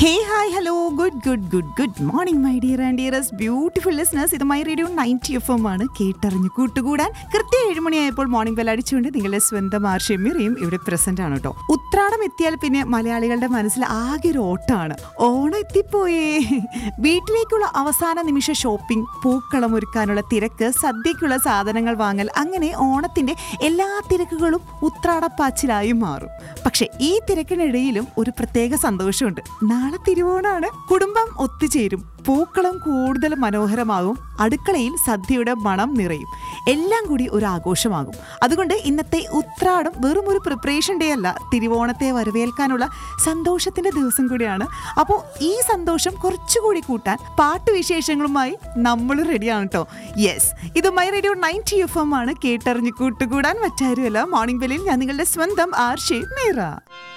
hey hi hello good good good good morning my dear and dearest beautiful listeners ഇത് my radio ninety F M ആണ് കേട്ടറിഞ്ഞ് കൂട്ടുകൂടാൻ കൃത്യം ഏഴുമണിയായപ്പോൾ morning bell അടിച്ചുകൊണ്ട് നിങ്ങളുടെ സ്വന്തം ആർഷമ്യറിയും ഇവിടെ പ്രസന്റ് ആണ് കേട്ടോ ഉത്രാടം എത്തിയാൽ പിന്നെ മലയാളികളുടെ മനസ്സിൽ ആകെ ഒരു ഓട്ടമാണ് ഓണം എത്തിപ്പോയേ വീട്ടിലേക്കുള്ള അവസാന നിമിഷ ഷോപ്പിംഗ് പൂക്കളം ഒരുക്കാനുള്ള തിരക്ക് സദ്യക്കുള്ള സാധനങ്ങൾ വാങ്ങൽ അങ്ങനെ ഓണത്തിന്റെ എല്ലാ തിരക്കുകളും ഉത്രാടപ്പാച്ചിലായി മാറും പക്ഷെ ഈ തിരക്കിനിടയിലും ഒരു പ്രത്യേക സന്തോഷമുണ്ട് നാളെ തിരുവോണാണ് കുടുംബം ഒത്തുചേരും പൂക്കളം കൂടുതൽ മനോഹരമാകും അടുക്കളയിൽ സദ്യയുടെ മണം നിറയും എല്ലാം കൂടി ഒരു ആഘോഷമാകും അതുകൊണ്ട് ഇന്നത്തെ ഉത്രാടം വെറും ഒരു പ്രിപ്പറേഷൻ ഡേ അല്ല തിരുവോണത്തെ വരവേൽക്കാനുള്ള സന്തോഷത്തിന്റെ ദിവസം കൂടിയാണ് അപ്പോൾ ഈ സന്തോഷം കുറച്ചുകൂടി കൂട്ടാൻ പാട്ടുവിശേഷങ്ങളുമായി നമ്മൾ റെഡിയാണ് കേട്ടോ യെസ് ഇത് my radio ninety F M ആണ് കേട്ടറിഞ്ഞ് കൂട്ടുകൂടാൻ മറ്റാരുമല്ല മോർണിംഗ് ബെല്ലിൽ ഞാൻ നിങ്ങളുടെ സ്വന്തം ആർഷി മീറ